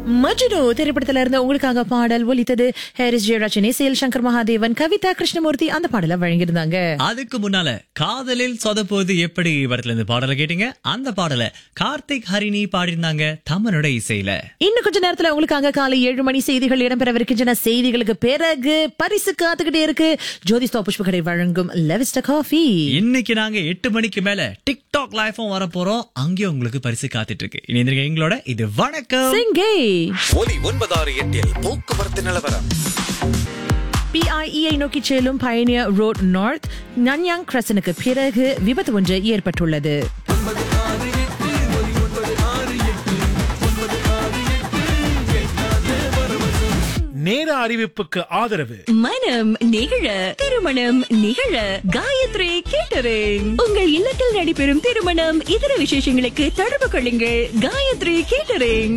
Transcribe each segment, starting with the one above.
மஜ்னு திரைப்படத்துல இருந்து உங்களுக்காக பாடல் ஒலித்தது ஹாரிஸ் ஜெயராஜன் இசையில் சங்கர் மகாதேவன் கவிதா கிருஷ்ணமூர்த்தி அந்த பாடலை வழங்கியிருந்தாங்க அதுக்கு முன்னால காதலில் சொதப்போது எப்படி படத்துல இருந்து பாடலை கேட்டீங்க அந்த பாடலை கார்த்திக் ஹரிணி பாடியிருந்தாங்க தமனோட இசையில இன்னும் கொஞ்ச நேரத்துல உங்களுக்காக காலை ஏழு மணி செய்திகள் இடம்பெறவிருக்கின்றன செய்திகளுக்கு பிறகு பரிசு காத்துக்கிட்டே இருக்கு ஜோதிஸ்தா புஷ்பகடை வழங்கும் லெவிஸ்ட காஃபி இன்னைக்கு நாங்க எட்டு மணிக்கு மேல டிக்டாக் லைஃபும் வர போறோம் அங்கேயும் உங்களுக்கு பரிசு காத்துட்டு இருக்கு இணைந்திருக்க எங்களோட இது வணக்கம் சிங்கே ஒலி ஒன்பதாறு எட்டில் போக்குவரத்து நிலவரம் பிஐஇஐ நோக்கி செல்லும் பயணியர் ரோட் நார்த் நன்யாங் கிரசனுக்கு பிறகு விபத்து ஒன்று ஏற்பட்டுள்ளது நேர அறிவிப்புக்கு ஆதரவு மனம் நிகழ திருமணம் நிகழ காயத்ரி கேட்டரிங் உங்கள் இல்லத்தில் நடைபெறும் திருமணம் இதர விசேஷங்களுக்கு தொடர்பு கொள்ளுங்கள் காயத்ரி கேட்டரிங்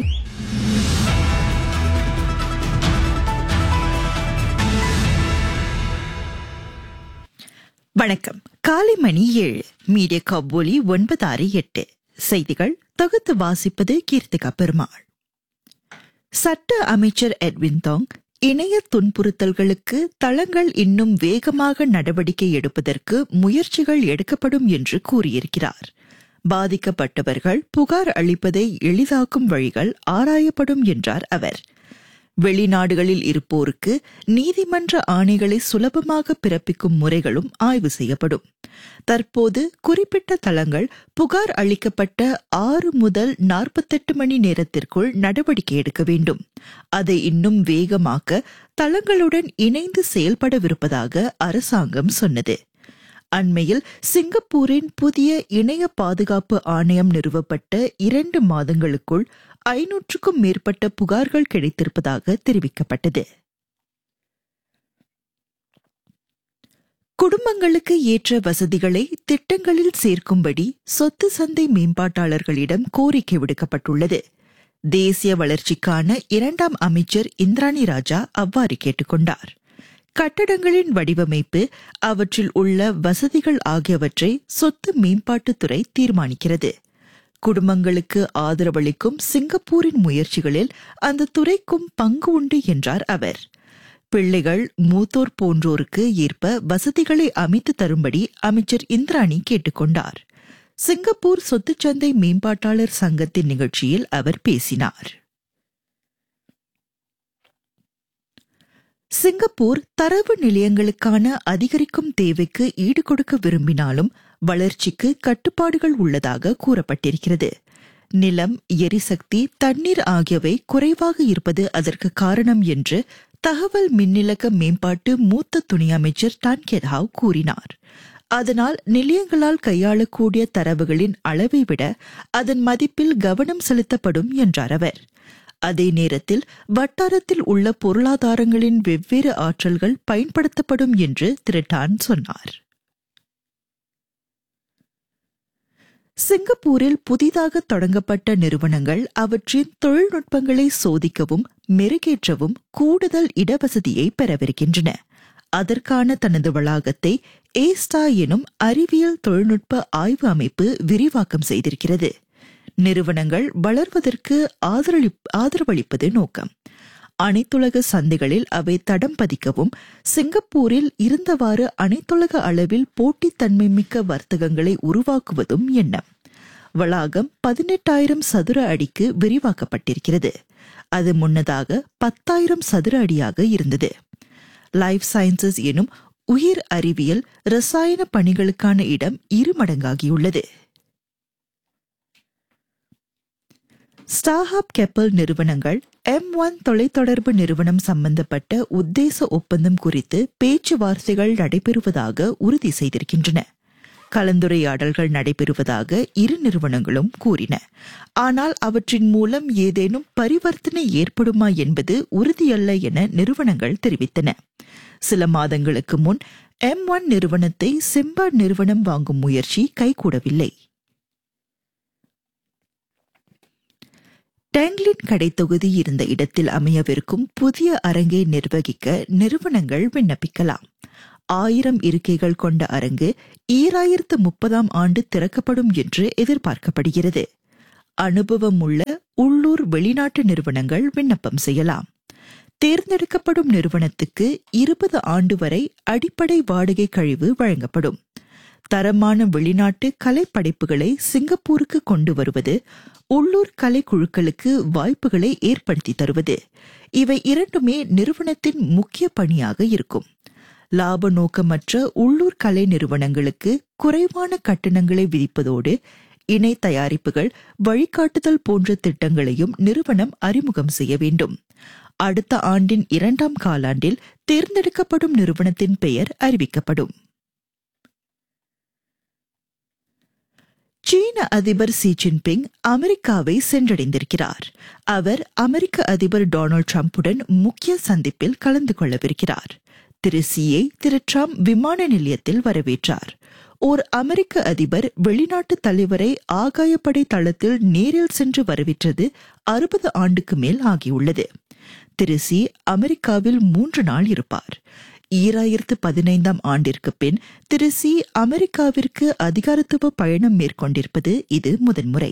வணக்கம் காலை மணி ஏழு மீடியா கபோலி ஒன்பது ஆறு எட்டு செய்திகள் தொகுத்து வாசிப்பது கீர்த்திகா பெருமாள் சட்ட அமைச்சர் எட்வின் தாங் இணைய துன்புறுத்தல்களுக்கு தளங்கள் இன்னும் வேகமாக நடவடிக்கை எடுப்பதற்கு முயற்சிகள் எடுக்கப்படும் என்று கூறியிருக்கிறார் பாதிக்கப்பட்டவர்கள் புகார் அளிப்பதை எளிதாக்கும் வழிகள் ஆராயப்படும் என்றார் அவர் வெளிநாடுகளில் இருப்போருக்கு நீதிமன்ற ஆணைகளை சுலபமாக பிறப்பிக்கும் முறைகளும் ஆய்வு செய்யப்படும் தற்போது குறிப்பிட்ட தளங்கள் புகார் அளிக்கப்பட்ட ஆறு முதல் நாற்பத்தெட்டு மணி நேரத்திற்குள் நடவடிக்கை எடுக்க வேண்டும் அதை இன்னும் வேகமாக்க தளங்களுடன் இணைந்து செயல்படவிருப்பதாக அரசாங்கம் சொன்னது அண்மையில் சிங்கப்பூரின் புதிய இணைய பாதுகாப்பு ஆணையம் நிறுவப்பட்ட இரண்டு மாதங்களுக்குள் ஐநூற்றுக்கும் மேற்பட்ட புகார்கள் கிடைத்திருப்பதாக தெரிவிக்கப்பட்டது குடும்பங்களுக்கு ஏற்ற வசதிகளை திட்டங்களில் சேர்க்கும்படி சொத்து சந்தை மேம்பாட்டாளர்களிடம் கோரிக்கை விடுக்கப்பட்டுள்ளது தேசிய வளர்ச்சிக்கான இரண்டாம் அமைச்சர் இந்திராணி ராஜா அவ்வாறு கேட்டுக்கொண்டார் கட்டடங்களின் வடிவமைப்பு அவற்றில் உள்ள வசதிகள் ஆகியவற்றை சொத்து மேம்பாட்டுத்துறை தீர்மானிக்கிறது குடும்பங்களுக்கு ஆதரவளிக்கும் சிங்கப்பூரின் முயற்சிகளில் அந்த துறைக்கும் பங்கு உண்டு என்றார் அவர் பிள்ளைகள் மூத்தோர் போன்றோருக்கு ஏற்ப வசதிகளை அமைத்து தரும்படி அமைச்சர் இந்திராணி கேட்டுக்கொண்டார் சிங்கப்பூர் சொத்துச்சந்தை மேம்பாட்டாளர் சங்கத்தின் நிகழ்ச்சியில் அவர் பேசினார் சிங்கப்பூர் தரவு நிலையங்களுக்கான அதிகரிக்கும் தேவைக்கு ஈடுகொடுக்க விரும்பினாலும் வளர்ச்சிக்கு கட்டுப்பாடுகள் உள்ளதாக கூறப்பட்டிருக்கிறது நிலம் எரிசக்தி தண்ணீர் ஆகியவை குறைவாக இருப்பது அதற்கு காரணம் என்று தகவல் மின்னிலக்க மேம்பாட்டு மூத்த துணை அமைச்சர் டான் கெட்ஹாவ் கூறினார் அதனால் நிலையங்களால் கையாளக்கூடிய தரவுகளின் அளவை விட அதன் மதிப்பில் கவனம் செலுத்தப்படும் என்றார் அவர் அதே நேரத்தில் வட்டாரத்தில் உள்ள பொருளாதாரங்களின் வெவ்வேறு ஆற்றல்கள் பயன்படுத்தப்படும் என்று திரு டான் சொன்னார் சிங்கப்பூரில் புதிதாக தொடங்கப்பட்ட நிறுவனங்கள் அவற்றின் தொழில்நுட்பங்களை சோதிக்கவும் மெருகேற்றவும் கூடுதல் இடவசதியை பெறவிருக்கின்றன அதற்கான தனது வளாகத்தை ஏஸ்டா எனும் அறிவியல் தொழில்நுட்ப ஆய்வு அமைப்பு விரிவாக்கம் செய்திருக்கிறது நிறுவனங்கள் வளர்வதற்கு ஆதரவளிப்பது நோக்கம் அனைத்துலக சந்தைகளில் அவை தடம் பதிக்கவும் சிங்கப்பூரில் இருந்தவாறு அனைத்துலக அளவில் போட்டித்தன்மை மிக்க வர்த்தகங்களை உருவாக்குவதும் எண்ணம் வளாகம் பதினெட்டாயிரம் சதுர அடிக்கு விரிவாக்கப்பட்டிருக்கிறது அது முன்னதாக பத்தாயிரம் சதுர அடியாக இருந்தது லைஃப் சயின்சஸ் எனும் உயிர் அறிவியல் ரசாயன பணிகளுக்கான இடம் இருமடங்காகியுள்ளது ஸ்டாஹாப் கெப்பல் நிறுவனங்கள் எம் ஒன் தொலைத்தொடர்பு நிறுவனம் சம்பந்தப்பட்ட உத்தேச ஒப்பந்தம் குறித்து பேச்சுவார்த்தைகள் நடைபெறுவதாக உறுதி செய்திருக்கின்றன கலந்துரையாடல்கள் நடைபெறுவதாக இரு நிறுவனங்களும் கூறின ஆனால் அவற்றின் மூலம் ஏதேனும் பரிவர்த்தனை ஏற்படுமா என்பது உறுதியல்ல என நிறுவனங்கள் தெரிவித்தன சில மாதங்களுக்கு முன் எம் ஒன் நிறுவனத்தை சிம்பா நிறுவனம் வாங்கும் முயற்சி கைகூடவில்லை டேங்லின் கடை தொகுதி இருந்த இடத்தில் அமையவிருக்கும் புதிய அரங்கை நிர்வகிக்க நிறுவனங்கள் விண்ணப்பிக்கலாம் ஆயிரம் இருக்கைகள் கொண்ட அரங்கு ஈராயிரத்து முப்பதாம் ஆண்டு திறக்கப்படும் என்று எதிர்பார்க்கப்படுகிறது அனுபவம் உள்ள உள்ளூர் உள்ளூர் வெளிநாட்டு நிறுவனங்கள் விண்ணப்பம் செய்யலாம் தேர்ந்தெடுக்கப்படும் நிறுவனத்துக்கு இருபது ஆண்டு வரை அடிப்படை வாடகை கழிவு வழங்கப்படும் தரமான வெளிநாட்டு கலைப்படைப்புகளை சிங்கப்பூருக்கு கொண்டு வருவது உள்ளூர் கலைக்குழுக்களுக்கு வாய்ப்புகளை ஏற்படுத்தி தருவது இவை இரண்டுமே நிறுவனத்தின் முக்கிய பணியாக இருக்கும் லாப நோக்கமற்ற உள்ளூர் கலை நிறுவனங்களுக்கு குறைவான கட்டணங்களை விதிப்பதோடு இணை தயாரிப்புகள் வழிகாட்டுதல் போன்ற திட்டங்களையும் நிறுவனம் அறிமுகம் செய்ய வேண்டும் அடுத்த ஆண்டின் இரண்டாம் காலாண்டில் தேர்ந்தெடுக்கப்படும் நிறுவனத்தின் பெயர் அறிவிக்கப்படும் சீன அதிபர் சி ஜின்பிங் அமெரிக்காவை சென்றடைந்திருக்கிறார் அவர் அமெரிக்க அதிபர் டொனால்டு டிரம்புடன் முக்கிய சந்திப்பில் கலந்து கொள்ளவிருக்கிறார் திரு சியை திரு டிரம்ப் விமான நிலையத்தில் வரவேற்றார் ஓர் அமெரிக்க அதிபர் வெளிநாட்டு தலைவரை ஆகாயப்படை தளத்தில் நேரில் சென்று வரவேற்றது அறுபது ஆண்டுக்கு மேல் ஆகியுள்ளது திரு சி அமெரிக்காவில் மூன்று நாள் இருப்பார் ஈராயிரத்து பதினைந்தாம் ஆண்டிற்கு பின் திரு சி அமெரிக்காவிற்கு அதிகாரத்துவ பயணம் மேற்கொண்டிருப்பது இது முதன்முறை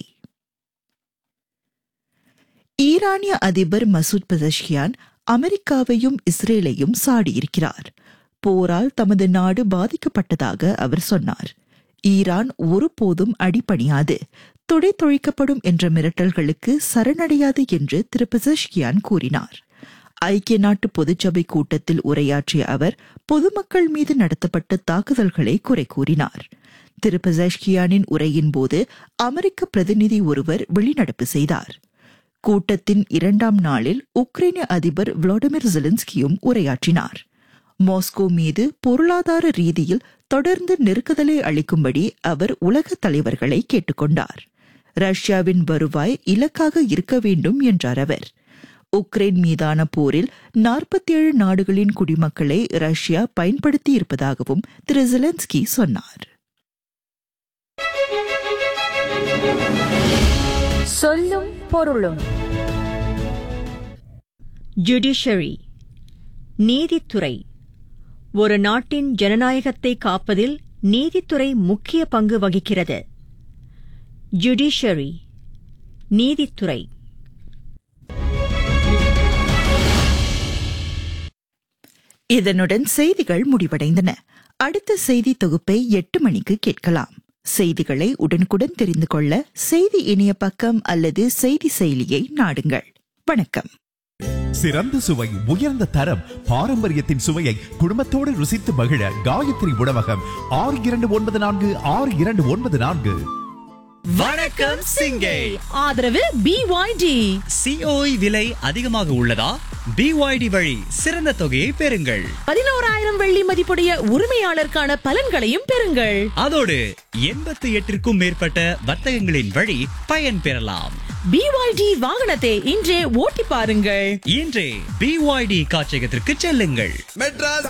ஈரானிய அதிபர் மசூத் பசஷ்கியான் அமெரிக்காவையும் இஸ்ரேலையும் சாடியிருக்கிறார் போரால் தமது நாடு பாதிக்கப்பட்டதாக அவர் சொன்னார் ஈரான் ஒருபோதும் அடிபணியாது துடை தொழிக்கப்படும் என்ற மிரட்டல்களுக்கு சரணடையாது என்று திரு பசஷ்கியான் கூறினார் ஐக்கிய நாட்டு பொதுச்சபை கூட்டத்தில் உரையாற்றிய அவர் பொதுமக்கள் மீது நடத்தப்பட்ட தாக்குதல்களை குறை கூறினார் திரு பசஷ்கியானின் உரையின் போது அமெரிக்க பிரதிநிதி ஒருவர் வெளிநடப்பு செய்தார் கூட்டத்தின் இரண்டாம் நாளில் உக்ரைனிய அதிபர் விளாடிமிர் ஜெலன்ஸ்கியும் உரையாற்றினார் மாஸ்கோ மீது பொருளாதார ரீதியில் தொடர்ந்து நெருக்குதலை அளிக்கும்படி அவர் உலக தலைவர்களை கேட்டுக்கொண்டார் ரஷ்யாவின் வருவாய் இலக்காக இருக்க வேண்டும் என்றார் அவர் உக்ரைன் மீதான போரில் நாற்பத்தி ஏழு நாடுகளின் குடிமக்களை ரஷ்யா பயன்படுத்தி இருப்பதாகவும் திரு ஜெலன்ஸ்கி சொன்னார் சொல்லும் பொருளும் ஜுடிஷரி நீதித்துறை ஒரு நாட்டின் ஜனநாயகத்தை காப்பதில் நீதித்துறை முக்கிய பங்கு வகிக்கிறது ஜுடிஷரி நீதித்துறை இதனுடன் செய்திகள் முடிவடைந்தன அடுத்த செய்தி தொகுப்பை எட்டு மணிக்கு கேட்கலாம் செய்திகளை உடனுக்குடன் தெரிந்து கொள்ள செய்தி இணைய பக்கம் அல்லது செய்தி செயலியை நாடுங்கள் வணக்கம் சிறந்த சுவை உயர்ந்த தரம் பாரம்பரியத்தின் சுவையை குடும்பத்தோடு ருசித்து மகிழ காயத்ரி உணவகம் ஆறு இரண்டு ஒன்பது நான்கு ஆறு இரண்டு ஒன்பது நான்கு வணக்கம் சிங்கை ஆதரவு பிஒய்டி சிஓஇ விலை அதிகமாக உள்ளதா பிஒய்டி வழி சிறந்த தொகையை பெறுங்கள் பதினோராயிரம் வெள்ளி மதிப்புடைய உரிமையாளருக்கான பலன்களையும் பெறுங்கள் அதோடு எண்பத்தி எட்டிற்கும் மேற்பட்ட வர்த்தகங்களின் வழி பயன் பெறலாம் பிஒய்டி வாகனத்தை இன்றே ஓட்டி பாருங்கள் இன்றே பிஒய்டி காட்சியகத்திற்கு செல்லுங்கள் மெட்ராஸ்